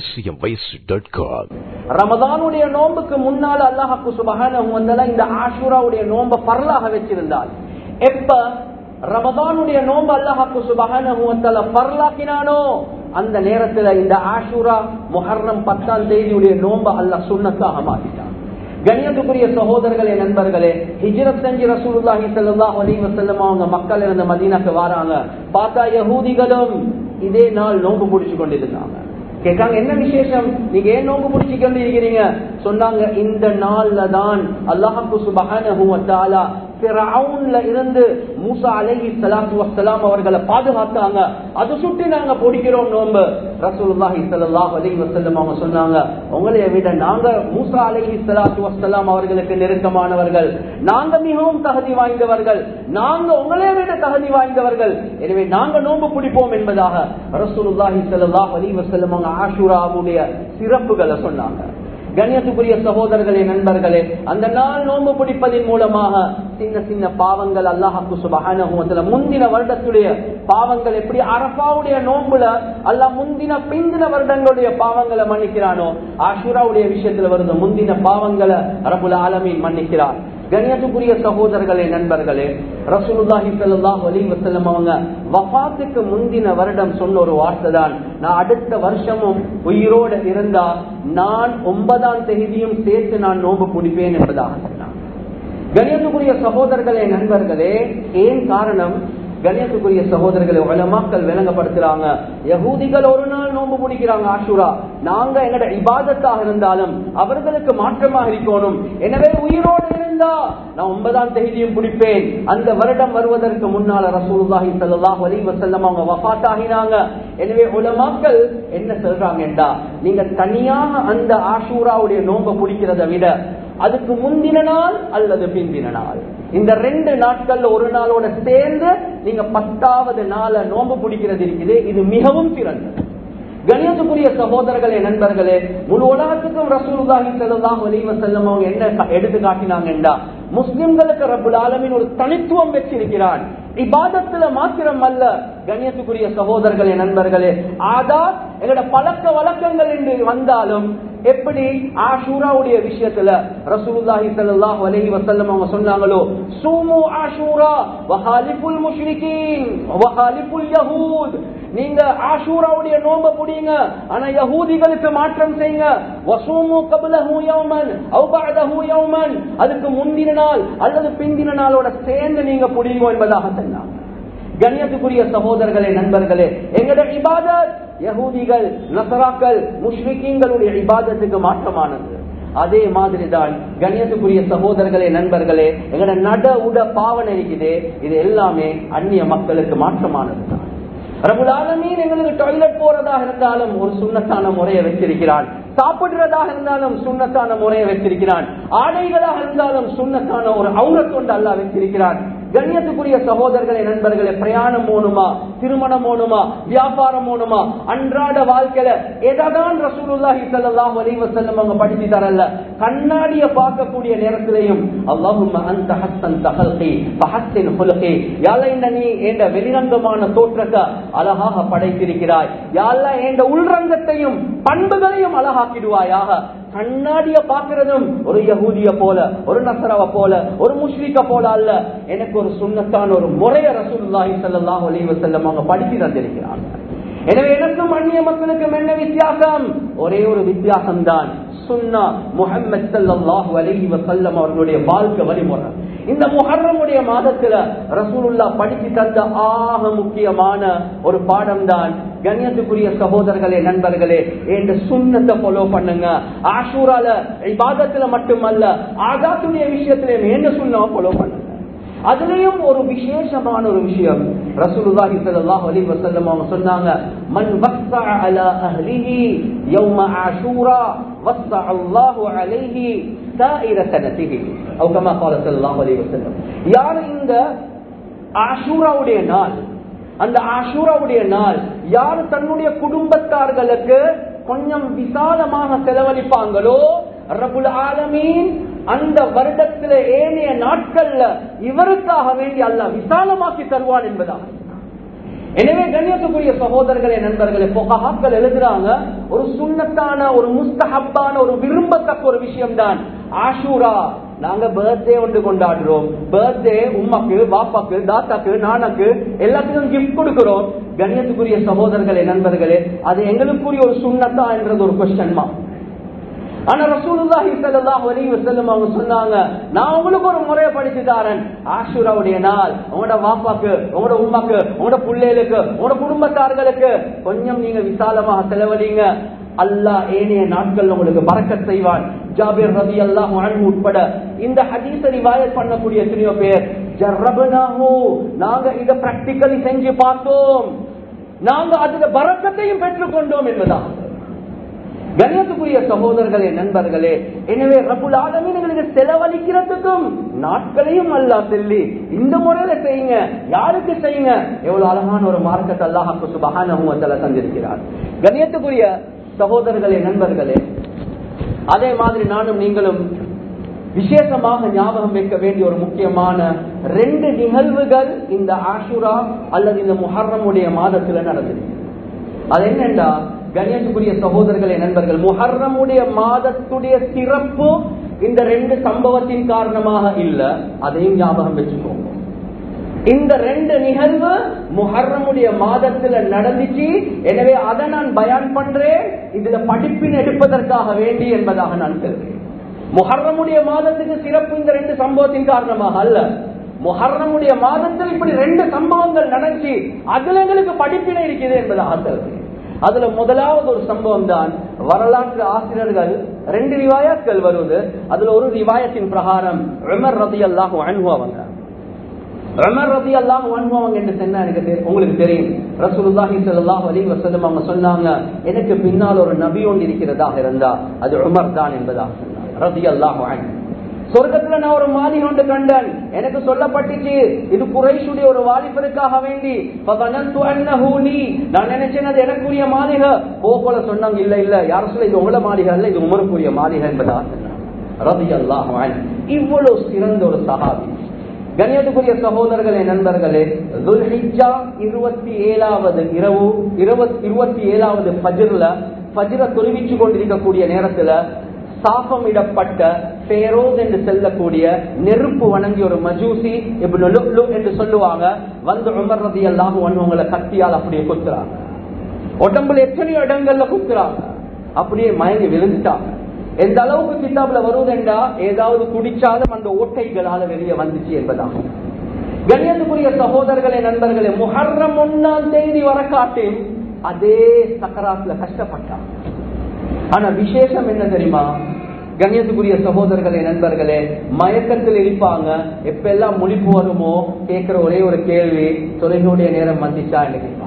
acmvice.com ரமதானுடைய நோன்புக்கு முன்னால் அல்லாஹாக்கு சுபஹானஹு வ தஆலா இந்த ஆஷூராவுடைய நோன்பை பரலாக வச்சிருந்தார் எப்ப ரமதானுடைய நோன்பு அல்லாஹாக்கு சுபஹானஹு வ தஆலா பரலாக்கினானோ அந்த நேரத்துல இந்த ஆஷூரா முஹர்ரம் பத்தாம் தேதியுடைய நோன்பை அல்லாஹ் சுன்னத்தாக மாத்திட்டான் கண்ணியத்துக்குரிய சகோதரர்களே நண்பர்களே ஹிஜ்ரத் செஞ்சு ரசூலுல்லாஹி ஸல்லல்லாஹு அலைஹி வஸல்லம் அவங்க மக்கள் இருந்த மதீனாக்கு வராங்க பார்த்தா யஹூதிகளும் இதே நாள் நோன்பு பிடிச்சு கொண்டிருந்தாங்க கேட்டாங்க என்ன விசேஷம் நீங்க ஏன் நோன்பு பிடிச்சு கொண்டு இருக்கிறீங்க சொன்னாங்க இந்த நாள்ல தான் அல்லாஹு சுபஹானஹு வ தஆலா ஃபிரௌன்ல இருந்து மூசா அலைஹி ஸலாத்து வஸ்ஸலாம் அவர்களை பாதுகாத்தாங்க அது சுட்டி நாங்க பிடிக்கிறோம் நோன்பு ரசூலுல்லாஹி ஸல்லல்லாஹு அலைஹி வஸல்லம் அவங்க சொன்னாங்க உங்களைய விட நாங்க மூசா அலைஹி ஸலாத்து வஸ்ஸலாம் அவர்களுக்கு நெருக்கமானவர்கள் நாங்க மிகவும் தகுதி வாய்ந்தவர்கள் நாங்க உங்களைய விட தகுதி வாய்ந்தவர்கள் எனவே நாங்க நோன்பு பிடிப்போம் என்பதாக ரசூலுல்லாஹி ஸல்லல்லாஹு அலைஹி வஸல்லம் அவங்க ஆஷூராவுடைய சிறப்புகளை சொன்னாங்க கண்ணியத்துக்குரிய சகோதரர்களே நண்பர்களே அந்த நாள் நோன்பு பிடிப்பதன் மூலமாக சின்ன சின்ன பாவங்கள் அல்லாஹாக்கு சுபகான முந்தின வருடத்துடைய பாவங்கள் எப்படி அரபாவுடைய நோன்புல அல்ல முந்தின பிந்தின வருடங்களுடைய பாவங்களை மன்னிக்கிறானோ ஆஷூராவுடைய விஷயத்துல வருது முந்தின பாவங்களை அரபுல ஆலமீன் மன்னிக்கிறார் கணியத்துக்குரிய சகோதரர்களே நண்பர்களே ரசூலுல்லாஹி ஸல்லல்லாஹு அலைஹி வஸல்லம் அவங்க வஃபாத்துக்கு முந்தின வருடம் சொன்ன ஒரு வார்த்தை தான் நான் அடுத்த வருஷமும் உயிரோட இருந்தா நான் ஒன்பதாம் தேதியும் சேர்த்து நான் நோன்பு பிடிப்பேன் என்பதாக சொன்னான் கணியத்துக்குரிய சகோதரர்களே நண்பர்களே ஏன் காரணம் கணியத்துக்குரிய சகோதரர்களை உலமாக்கள் விளங்கப்படுத்துறாங்க யகூதிகள் ஒரு நாள் நோன்பு பிடிக்கிறாங்க ஆஷூரா நாங்க எங்கட இபாதத்தாக இருந்தாலும் அவர்களுக்கு மாற்றமாக இருக்கணும் எனவே உயிரோடு இருந்தா நான் ஒன்பதாம் தேதியும் பிடிப்பேன் அந்த வருடம் வருவதற்கு முன்னால ரசூலுல்லாஹி ஸல்லல்லாஹு அலைஹி வஸல்லம் அவங்க வஃபாத் ஆகினாங்க எனவே உலமாக்கள் என்ன சொல்றாங்கடா நீங்க தனியாக அந்த ஆஷூராவுடைய நோன்பை பிடிக்கிறத விட அதுக்கு முந்தின நாள் அல்லது பிந்தின நாள் இந்த ரெண்டு நாட்கள்ல ஒரு நாளோட சேர்ந்து நீங்க பத்தாவது நாள நோன்பு பிடிக்கிறது இருக்குது இது மிகவும் சிறந்தது கணியத்துக்குரிய சகோதரர்களே நண்பர்களே முழு உலகத்துக்கும் ரசூலுல்லாஹி ஸல்லல்லாஹு அலைஹி வஸல்லம் அவங்க என்ன எடுத்து காட்டினாங்கன்றா முஸ்லிம்களுக்கு ரப்புல் ஆலமீன் ஒரு தனித்துவம் வச்சிருக்கிறான் இபாதத்துல மாத்திரம் அல்ல கண்ணியத்துக்குரிய சகோதரர்களே நண்பர்களே ஆதா எங்களோட பழக்க வழக்கங்கள் என்று வந்தாலும் எப்படி ஆஷூராவுடைய விஷயத்துல ரசூலுல்லாஹி ஸல்லல்லாஹு அலைஹி வஸல்லம் அவங்க சொன்னாங்களோ சூமு ஆஷூரா வஹாலிஃபுல் முஷ்ரிகீன் வஹாலிஃபுல் யஹூத் நீங்க ஆஷூராவுடைய நோம்ப புடிங்க ஆனா யஹூதிகளுக்கு மாற்றம் செய்யுங்க வசூமு கபலஹு யௌமன் அவ் பஅதஹு யௌமன் அதுக்கு முந்தின நாள் அல்லது பிந்தின நாளோட சேர்ந்து நீங்க புடிங்க என்பதாக சொன்னாங்க கண்ணியத்துக்குரிய சகோதரர்களே நண்பர்களே எங்கட இபாதத் யகூதிகள் நசராக்கள் முஷ்ரிக்கீங்களுடைய இபாதத்துக்கு மாற்றமானது அதே மாதிரி தான் கண்ணியத்துக்குரிய சகோதரர்களே நண்பர்களே எங்கட நட உட பாவனை இருக்குது இது எல்லாமே அந்நிய மக்களுக்கு மாற்றமானது தான் ரபுலாலமீன் எங்களுக்கு டாய்லெட் போறதாக இருந்தாலும் ஒரு சுண்ணத்தான முறையை வச்சிருக்கிறான் சாப்பிடுறதாக இருந்தாலும் சுண்ணத்தான முறையை வச்சிருக்கிறான் ஆடைகளாக இருந்தாலும் சுண்ணத்தான ஒரு அவுரத் கொண்டு அல்லா வச்சிருக்கிறான் கண்ணியத்துக்குரிய சகோதரர்களே நண்பர்களே பிரயாணம் போகணுமா திருமணம் போகணுமா வியாபாரம் போகணுமா அன்றாட வாழ்க்கையில எதான் ரசூலுல்லாஹி ஸல்லல்லாஹு அலைஹி வஸல்லம் அவங்க படிச்சு தரல கண்ணாடிய பார்க்கக்கூடிய நேரத்திலையும் அல்லாஹும்ம அன்த ஹஸ்ஸன் தஹல்கி ஃபஹஸ்ஸின் ஹுலுகி யால இந்த நீ என்ற வெளிரங்கமான தோற்றத்தை அழகாக படைத்திருக்கிறாய் யால என்ற உள்ரங்கத்தையும் பண்புகளையும் அழகாக்கிடுவாயாக கண்ணாடிய பாக்குறதும் ஒரு யகூதிய போல ஒரு நசரவ போல ஒரு முஷ்ரிக்க போல அல்ல எனக்கு ஒரு சுண்ணத்தான ஒரு முறைய ரசூலுல்லாஹி ஸல்லல்லாஹு அலைஹி வஸல்லம் அவங்க படித்து தந்திருக்கிறாங்க எனவே எனக்கும் அந்நிய மக்களுக்கும் என்ன வித்தியாசம் ஒரே ஒரு வித்தியாசம் தான் சுன்னா முஹம்மது ஸல்லல்லாஹு அலைஹி வஸல்லம் அவர்களுடைய வாழ்க்கை வழிமுறை இந்த முஹர்ரமுடைய மாதத்துல ரசூலுல்லா படித்து தந்த ஆக முக்கியமான ஒரு பாடம் தான் கண்ணியத்துக்குரிய சகோதரர்களே நண்பர்களே என்ற சுண்ணத்தை ஃபாலோ பண்ணுங்க ஆஷூரால இபாதத்துல மட்டுமல்ல ஆகாத்துடைய விஷயத்திலே என்ன சுண்ணாவை ஃபாலோ பண்ணுங்க அதுலயும் ஒரு விசேஷமான ஒரு விஷயம் ரசூலுல்லாஹி ஸல்லல்லாஹு அலைஹி வஸல்லம் அவங்க சொன்னாங்க மன் வஸ்ஸஅ அலா அஹ்லிஹி யௌம ஆஷூரா வஸ்ஸஅ அல்லாஹு அலைஹி சாயிர சனதிஹி அவு கமா قال ஸல்லல்லாஹு அலைஹி வஸல்லம் யார் இந்த ஆஷூராவுடைய நாள் அந்த ஆஷூராவுடைய நாள் யார் தன்னுடைய குடும்பத்தார்களுக்கு கொஞ்சம் விசாலமாக செலவழிப்பாங்களோ ரபுல் ஆலமீன் அந்த வருடத்துல ஏனைய நாட்கள்ல இவருக்காக வேண்டி அல்லாஹ் விசாலமாக்கி தருவான் என்பதாக எனவே கண்ணியத்துக்குரிய சகோதரர்களே நண்பர்களே பொகஹாக்கள் எழுதுறாங்க ஒரு சுண்ணத்தான ஒரு முஸ்தஹப்பான ஒரு விரும்பத்தக்க ஒரு விஷயம் தான் ஆஷூரா நாங்க பர்த்டே ஒன்று கொண்டாடுறோம் பர்த்டே உம்மாக்கு பாப்பாக்கு தாத்தாக்கு நானக்கு எல்லாத்துக்கும் கிஃப்ட் கொடுக்கிறோம் கண்ணியத்துக்குரிய சகோதரர்களே நண்பர்களே அது எங்களுக்குரிய ஒரு சுண்ணத்தா என்றது ஒரு கொஸ்டின் மா ஆனா ரசூலுல்லாஹி ஸல்லல்லாஹு அலைஹி வஸல்லம் அவங்க சொன்னாங்க நான் உங்களுக்கு ஒரு முறையை படிச்சு தாரேன் ஆஷுராவுடைய நாள் உங்களோட வாப்பாக்கு உங்களோட உம்மாக்கு உங்களோட பிள்ளைகளுக்கு உங்களோட குடும்பத்தார்களுக்கு கொஞ்சம் நீங்க விசாலமாக செலவழிங்க அல்லாஹ் ஏனைய நாட்கள் உங்களுக்கு பறக்கத் செய்வான் ஜாபிர் ரதி அல்லாஹ் உட்பட இந்த ஹதீஸ ரிவாயத் பண்ணக்கூடிய எத்தனையோ பேர் ஜர்ரபனாஹு நாங்க இத பிராக்டிகலி செஞ்சு பார்த்தோம் நாங்க அதுல பறக்கத்தையும் பெற்றுக்கொண்டோம் என்பதான் கணியத்துக்குரிய சகோதரர்களே நண்பர்களே எனவே ரபுல் ஆலமீன்களுக்கு செலவழிக்கிறதுக்கும் நாட்களையும் அல்லா சொல்லி இந்த முறையில செய்யுங்க யாருக்கு செய்யுங்க எவ்வளவு அழகான ஒரு மார்க்கத்தை அல்லாஹாக்கு சுபகான தந்திருக்கிறார் கணியத்துக்குரிய சகோதரர்களே நண்பர்களே அதே மாதிரி நானும் நீங்களும் விசேஷமாக ஞாபகம் வைக்க வேண்டிய ஒரு முக்கியமான ரெண்டு நிகழ்வுகள் இந்த ஆஷுரா அல்லது இந்த முஹர்ரமுடைய மாதத்துல நடந்தது அது என்னண்டா கணேசுக்குரிய சகோதரர்களே நண்பர்கள் முஹர்ரமுடைய மாதத்துடைய சிறப்பு இந்த ரெண்டு சம்பவத்தின் காரணமாக இல்ல அதையும் ஞாபகம் வச்சுக்கோங்க இந்த ரெண்டு நிகழ்வு முஹர்ரமுடைய மாதத்துல நடந்துச்சு எனவே அதை நான் பயான் பண்றேன் இதுல படிப்பின் எடுப்பதற்காக வேண்டி என்பதாக நான் சொல்றேன் முஹர்ரமுடைய மாதத்துக்கு சிறப்பு இந்த ரெண்டு சம்பவத்தின் காரணமாக அல்ல முஹர்ரமுடைய மாதத்தில் இப்படி ரெண்டு சம்பவங்கள் நடந்துச்சு அதுல எங்களுக்கு படிப்பினை இருக்குது என்பதாக சொல்றேன் அதுல முதலாவது ஒரு சம்பவம் தான் வரலாற்று ஆசிரியர்கள் ரெண்டு ரிவாயத்கள் வருவது அதுல ஒரு ரிவாயத்தின் பிரகாரம் உமர் ரதி அல்லாஹு அனுபவங்க உமர் ரதி அல்லாஹு அனுபவங்க என்று சொன்னா எனக்கு தெரி- உங்களுக்கு தெரியும் ரசூலுல்லாஹி ஸல்லல்லாஹு அலைஹி வஸல்லம் அவங்க சொன்னாங்க எனக்கு பின்னால் ஒரு நபி ஒன்று இருக்கிறதாக இருந்தா அது உமர் தான் என்பதாக சொன்னாங்க ரதி அல்லாஹு அன்ஹு சொர்க்கத்துல நான் ஒரு மாளிகை ஒன்று கண்டேன் எனக்கு சொல்லப்பட்டுச்சு இது குறைஷுடைய ஒரு வாலிபருக்காக வேண்டி فظننت أنه لي. நான் நினைச்சேன் அது எனக்குரிய மாளிகை போல சொன்னாங்க இல்ல இல்ல யாரும் சொல்ல இது உங்கள மாளிகை அல்ல இது உமருக்குரிய மாளிகை என்பதா ரதி அல்லாஹ் இவ்வளவு சிறந்த ஒரு சஹாபி கண்ணியத்துக்குரிய சகோதரர்களே நண்பர்களே துல்ஹிஜா இருபத்தி ஏழாவது இரவு இருபத்தி இருபத்தி ஏழாவது பஜ்ர்ல பஜ்ர தொழுவிச்சு கொண்டிருக்கக்கூடிய நேரத்துல சாபமிடப்பட்ட பேரோஸ் என்று செல்லக்கூடிய நெருப்பு வணங்கி ஒரு மஜூசி இப்படி லுக்லு என்று சொல்லுவாங்க வந்து உமர் ரதி எல்லாம் உங்களை கத்தியால் அப்படியே குத்துறாங்க உடம்புல எத்தனையோ இடங்கள்ல குத்துறாங்க அப்படியே மயங்கி விழுந்துட்டாங்க எந்த அளவுக்கு கிதாப்ல வருவதென்றா ஏதாவது குடிச்சாலும் அந்த ஓட்டைகளால வெளியே வந்துச்சு என்பதாகும் கண்ணியத்துக்குரிய சகோதரர்களே நண்பர்களே முஹர்ரம் ஒன்னாம் தேதி வர காட்டியும் அதே சக்கராத்துல கஷ்டப்பட்டாங்க ஆனா விசேஷம் என்ன தெரியுமா கண்ணியத்துக்குரிய சகோதரர்களே நண்பர்களே மயக்கத்தில் இருப்பாங்க எப்ப எல்லாம் முழிப்பு வருமோ கேட்கிற ஒரே ஒரு கேள்வி தொலைகளுடைய நேரம் வந்துச்சா என்று கேட்பாங்க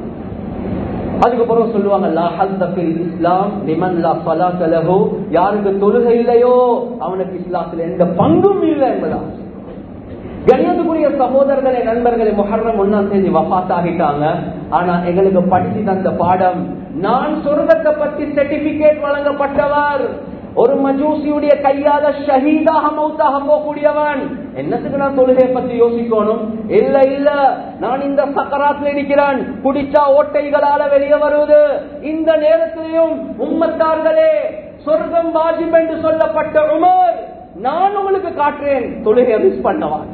அதுக்கப்புறம் சொல்லுவாங்க லா ஹல்த ஃபில் இஸ்லாம் லிமன் லா ஸலாத்த லஹு யாருக்கு தொழுகை இல்லையோ அவனுக்கு இஸ்லாத்தில் எந்த பங்கும் இல்லை என்பதா கணியத்துக்குரிய சகோதரர்களே நண்பர்களே முஹர்ரம் ஒன்னாம் தேதி வஃத் ஆகிட்டாங்க ஆனா எங்களுக்கு படிச்சு தந்த பாடம் நான் சொர்க்கத்தை பத்தி சர்டிபிகேட் வழங்கப்பட்டவர் ஒரு மஜூசியுடைய கையால ஷஹீதாக மௌத்தாக போகக்கூடியவன் என்னத்துக்கு நான் தொழுகையை பத்தி யோசிக்கணும் இல்ல இல்ல நான் இந்த சக்கராத்துல இருக்கிறேன் குடிச்சா ஓட்டைகளால வெளியே வருவது இந்த நேரத்திலையும் உம்மத்தார்களே சொர்க்கம் வாஜிப் என்று சொல்லப்பட்ட உமர் நான் உங்களுக்கு காட்டுறேன் தொழுகையை மிஸ் பண்ணவான்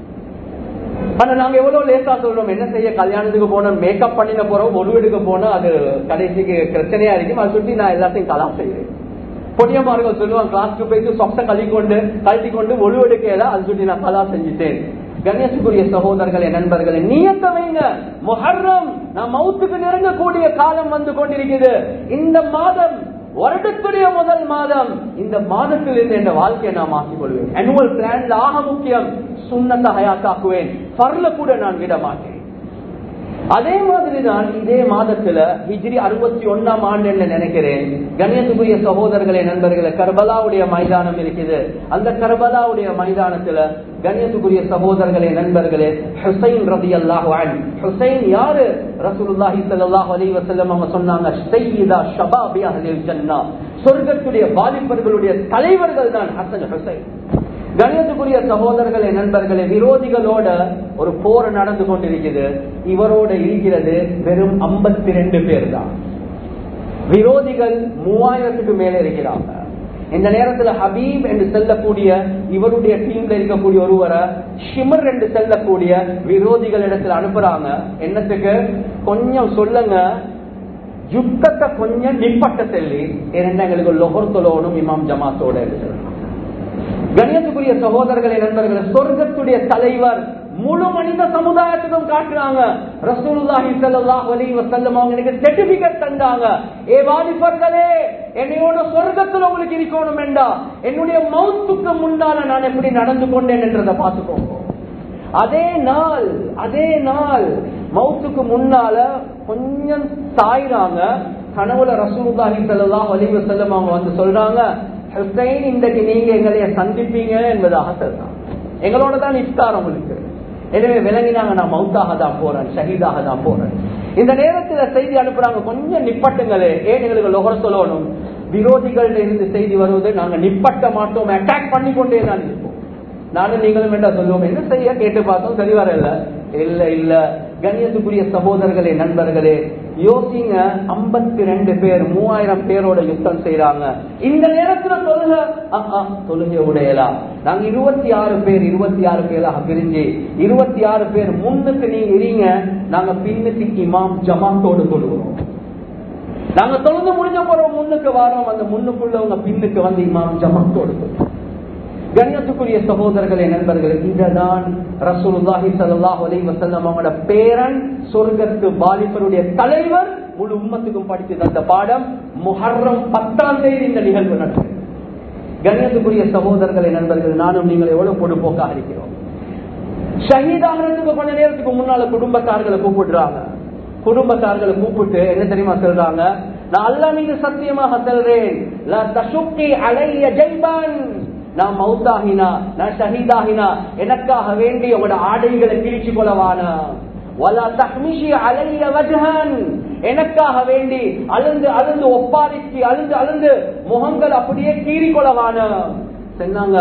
ஆனா நாங்க எவ்வளவு லேசா சொல்றோம் என்ன செய்ய கல்யாணத்துக்கு போனோம் மேக்கப் பண்ணின போறோம் ஒரு வீடுக்கு போனா அது கடைசிக்கு பிரச்சனையா இருக்கும் அதை சுற்றி நான் எல்லாத்தையும் கலாம் செய்வேன் பொடியமார்கள் சொல்லுவாங்க கிளாஸ்க்கு போயிட்டு சொப்ட கழி கொண்டு கழட்டி கொண்டு ஒழுவெடுக்கையில அது சொல்லி நான் கலா செஞ்சுட்டேன் கணேசுக்குரிய சகோதரர்களே நண்பர்களே நீயத்த வைங்க முஹர்ரம் நான் மவுத்துக்கு நெருங்கக்கூடிய காலம் வந்து கொண்டிருக்கிறது இந்த மாதம் வருடத்துடைய முதல் மாதம் இந்த மாதத்தில் இருந்து என் வாழ்க்கையை நான் மாற்றிக் கொள்வேன் அனுவல் பிளான்ல ஆக முக்கியம் சுண்ணத்தை ஹயாத்தாக்குவேன் பர்ல கூட நான் விட மாட்டேன் அதே மாதிரி தான் இதே மாதத்துல ஹிஜ்ரி அறுபத்தி ஒன்னாம் ஆண்டு என்று நினைக்கிறேன் கணியத்துக்குரிய சகோதரர்களே நண்பர்களே கர்பலாவுடைய மைதானம் இருக்குது அந்த கர்பலாவுடைய மைதானத்துல கண்ணியத்துக்குரிய சகோதரர்களே நண்பர்களே ஹுசைன் ரதி அல்லாஹ் ஹுசைன் யாரு ரசூலுல்லாஹி ஸல்லல்லாஹு அலைஹி வஸல்லம் அவங்க சொன்னாங்க சையீதா ஷபாபி அஹ்லில் ஜன்னah சொர்க்கத்துடைய வாலிபர்களுடைய தலைவர்கள் தான் ஹசன் ஹுசைன் கணியத்துக்குரிய சகோதரர்களே நண்பர்களே விரோதிகளோட ஒரு போர் நடந்து கொண்டிருக்கிறது இவரோட இருக்கிறது வெறும் ஐம்பத்தி ரெண்டு பேர் தான் விரோதிகள் மூவாயிரத்துக்கு மேலே இருக்கிறாங்க இந்த நேரத்துல ஹபீப் என்று செல்லக்கூடிய இவருடைய டீம்ல இருக்கக்கூடிய ஒருவரை ஷிமர் என்று செல்லக்கூடிய விரோதிகள் இடத்துல அனுப்புறாங்க என்னத்துக்கு கொஞ்சம் சொல்லுங்க யுத்தத்தை கொஞ்சம் நிப்பட்ட செல்லி ஏனென்றா எங்களுக்கு லொஹர் தொலோனும் இமாம் ஜமாத்தோட என்று சொல்றாங்க கணியத்துக்குரிய சகோதரர்களே நண்பர்களே சொர்க்கத்துடைய தலைவர் முழு மனித சமுதாயத்துக்கும் காட்டுறாங்க ரசூலுல்லாஹி ஸல்லல்லாஹு அலைஹி வஸல்லம் அவங்க எனக்கு சர்டிபிகேட் தந்தாங்க ஏ வாலிபர்களே என்னையோட சொர்க்கத்துல உங்களுக்கு இருக்கணும் வேண்டா என்னுடைய மௌத்துக்கு முன்னால நான் எப்படி நடந்து கொண்டேன் என்றதை பார்த்துக்கோங்க அதே நாள் அதே நாள் மௌத்துக்கு முன்னால கொஞ்சம் சாயிறாங்க கனவுல ரசூலுல்லாஹி ஸல்லல்லாஹு அலைஹி வஸல்லம் அவங்க வந்து சொல்றாங்க ஹுசைன் இன்றைக்கு நீங்க எங்களைய சந்திப்பீங்க என்பதாக சொல்றாங்க எங்களோட தான் இஃப்தார் உங்களுக்கு எனவே விளங்கினாங்க நான் மவுத்தாக தான் போறேன் ஷஹீதாக தான் போறேன் இந்த நேரத்துல செய்தி அனுப்புறாங்க கொஞ்சம் நிப்பட்டுங்களே ஏன் எங்களுக்கு லொகர சொல்லணும் விரோதிகள்ல இருந்து செய்தி வருவது நாங்க நிப்பட்ட மாட்டோம் அட்டாக் பண்ணி கொண்டே தான் இருப்போம் நானும் நீங்களும் என்ன சொல்லுவோம் என்ன செய்ய கேட்டு பார்த்தோம் சரி வரல இல்ல இல்ல கண்ணியத்துக்குரிய சகோதரர்களே நண்பர்களே யோசிங்க ஐம்பத்தி ரெண்டு பேர் மூவாயிரம் பேரோட யுத்தம் செய்யறாங்க இந்த நேரத்துல தொழுக தொழுகை உடையலா நாங்க இருபத்தி ஆறு பேர் இருபத்தி ஆறு பேராக பிரிஞ்சு இருபத்தி ஆறு பேர் முன்னுக்கு நீங்க இருங்க நாங்க பின்னுக்கு இமாம் ஜமாத்தோடு தொழுகிறோம் நாங்க தொழுது முடிஞ்ச போறோம் முன்னுக்கு வரோம் அந்த முன்னுக்குள்ளவங்க பின்னுக்கு வந்து இமாம் ஜமாத்தோடு தொழுகிறோம் கண்ணியத்துக்குரிய சகோதரர்களே நண்பர்களே இதுதான் ரசூலுல்லாஹி ஸல்லல்லாஹு அலைஹி வஸல்லம் அவங்களோட பேரன் சொர்க்கத்து வாலிபருடைய தலைவர் முழு உம்மத்துக்கும் படித்து தந்த பாடம் முஹர்ரம் பத்தாம் தேதி இந்த நிகழ்வு நடக்கும் கண்ணியத்துக்குரிய சகோதரர்களே நண்பர்கள் நானும் நீங்கள் எவ்வளவு பொடுப்போக்காக இருக்கிறோம் ஷஹீதாகிறதுக்கு கொஞ்ச நேரத்துக்கு முன்னால குடும்பத்தார்களை கூப்பிடுறாங்க குடும்பத்தார்களை கூப்பிட்டு என்ன தெரியுமா சொல்றாங்க நான் அல்ல மீது சத்தியமாக சொல்றேன் அலைய ஜெய்பான் நான் மவுத்தாகினா நான் ஷஹீதாகினா எனக்காக வேண்டி உங்களோட ஆடைகளை கிழிச்சு கொள்ளவானா எனக்காக வேண்டி அழுந்து அழுந்து ஒப்பாரிச்சு அழுந்து அழுந்து முகங்கள் அப்படியே கீறி கொள்ளவான சொன்னாங்க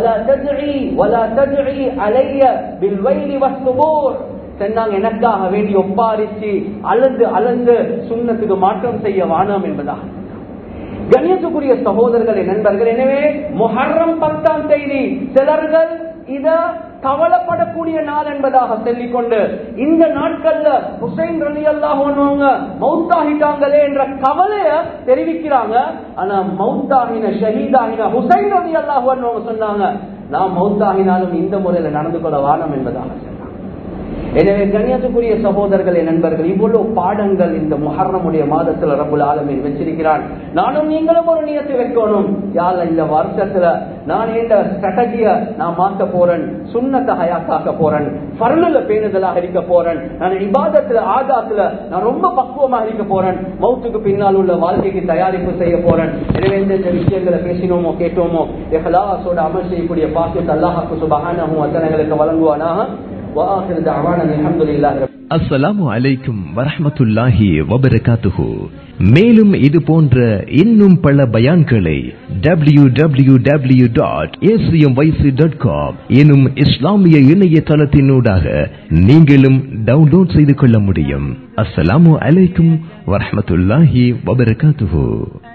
சொன்னாங்க எனக்காக வேண்டி ஒப்பாரிச்சு அழுந்து அழுந்து சுண்ணத்துக்கு மாற்றம் செய்ய வானாம் என்பதாக கணியத்துக்குரிய சகோதரர்களே நண்பர்கள் எனவே முஹர்ரம் பத்தாம் தேதி சிலர்கள் இத கவலைப்படக்கூடிய நாள் என்பதாக சொல்லிக்கொண்டு இந்த நாட்கள்ல ஹுசைன் ரலி அல்லாஹ் மவுத்தாகிட்டாங்களே என்ற கவலைய தெரிவிக்கிறாங்க ஆனா மவுத்தாகின ஷஹீதாகின ஹுசைன் ரலி அல்லாஹ் சொன்னாங்க நான் மவுத்தாகினாலும் இந்த முறையில நடந்து கொள்ள வானம் என்பதாக சொன்னாங்க எனவே கண்ணியத்துக்குரிய சகோதரர்களே நண்பர்கள் இவ்வளவு பாடங்கள் இந்த முஹர்ரமுடைய மாதத்துல ரபுல் ஆலமின் வச்சிருக்கிறான் நானும் நீங்களும் ஒரு நியத்தை வைக்கணும் யால இந்த வருஷத்துல நான் இந்த ஸ்ட்ராட்டஜிய நான் மாத்த போறேன் சுண்ணத்தை ஹயாக்காக்க போறேன் பர்ணுல பேணுதலாக இருக்க போறேன் நான் இபாதத்துல ஆதாத்துல நான் ரொம்ப பக்குவமாக இருக்க போறேன் மௌத்துக்கு பின்னால் உள்ள வாழ்க்கைக்கு தயாரிப்பு செய்ய போறேன் எனவே இந்த விஷயங்களை பேசினோமோ கேட்டோமோ எஹலாசோட அமல் செய்யக்கூடிய பாக்கியத்தை அல்லாஹாக்கு சுபகானவும் அத்தனைகளுக்கு வழங்குவானாக واخر دعوانا الحمد لله رب அஸ்ஸலாமு அலைக்கும் வரஹ்மத்துல்லாஹி வபரகாத்துஹு மேலும் இது போன்ற இன்னும் பல பயான்களை W W W dot dot com எனும் இஸ்லாமிய இணையதளத்தினூடாக நீங்களும் டவுன்லோட் செய்து கொள்ள முடியும் அஸ்ஸலாமு அலைக்கும் வரஹ்மத்துல்லாஹி வபரகாத்துஹு